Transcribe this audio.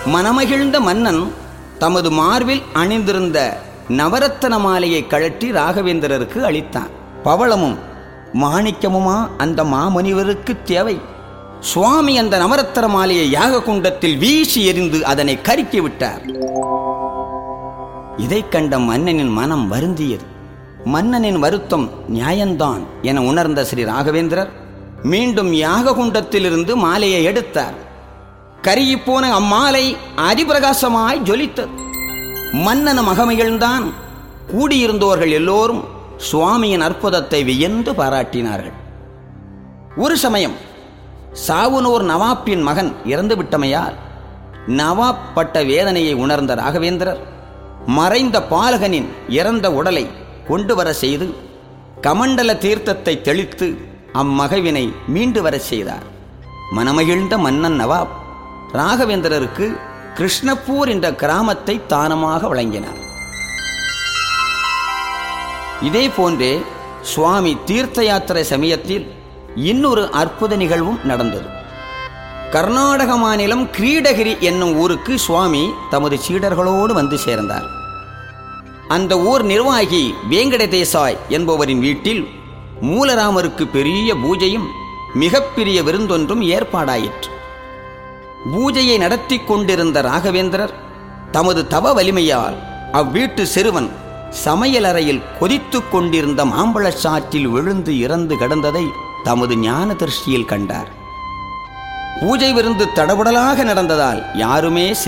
மனமகிழ்ந்த மன்னன் தமது மார்பில் அணிந்திருந்த நவரத்தன மாலையை கழற்றி ராகவேந்திரருக்கு அளித்தான் பவளமும் மாணிக்கமுமா அந்த மாமுனிவருக்கு தேவை சுவாமி அந்த நவரத்தன மாலையை யாக குண்டத்தில் வீசி எறிந்து அதனை கருக்கி விட்டார் இதைக் கண்ட மன்னனின் மனம் வருந்தியது மன்னனின் வருத்தம் நியாயம்தான் என உணர்ந்த ஸ்ரீ ராகவேந்திரர் மீண்டும் யாக குண்டத்திலிருந்து மாலையை எடுத்தார் கருகிப்போன அம்மாலை அதிபிரகாசமாய் ஜொலித்தது மன்னனும் மகமகிழ்ந்தான் கூடியிருந்தோர்கள் எல்லோரும் சுவாமியின் அற்புதத்தை வியந்து பாராட்டினார்கள் ஒரு சமயம் சாவுனூர் நவாப்பின் மகன் இறந்து விட்டமையால் நவாப் பட்ட வேதனையை உணர்ந்த ராகவேந்திரர் மறைந்த பாலகனின் இறந்த உடலை கொண்டு வர செய்து கமண்டல தீர்த்தத்தை தெளித்து அம்மகவினை மீண்டு வரச் செய்தார் மனமகிழ்ந்த மன்னன் நவாப் ராகவேந்திரருக்கு கிருஷ்ணப்பூர் என்ற கிராமத்தை தானமாக வழங்கினார் இதே போன்றே சுவாமி தீர்த்த யாத்திரை சமயத்தில் இன்னொரு அற்புத நிகழ்வும் நடந்தது கர்நாடக மாநிலம் கிரீடகிரி என்னும் ஊருக்கு சுவாமி தமது சீடர்களோடு வந்து சேர்ந்தார் அந்த ஊர் நிர்வாகி வேங்கட தேசாய் என்பவரின் வீட்டில் மூலராமருக்கு பெரிய பூஜையும் மிகப்பெரிய விருந்தொன்றும் ஏற்பாடாயிற்று பூஜையை நடத்தி கொண்டிருந்த ராகவேந்திரர் தமது தவ வலிமையால் அவ்வீட்டு சிறுவன் சமையலறையில் கொதித்துக் கொண்டிருந்த மாம்பழச் சாற்றில் விழுந்து இறந்து கிடந்ததை தமது ஞான திருஷ்டியில் கண்டார் பூஜை விருந்து தடபுடலாக நடந்ததால் யாருமே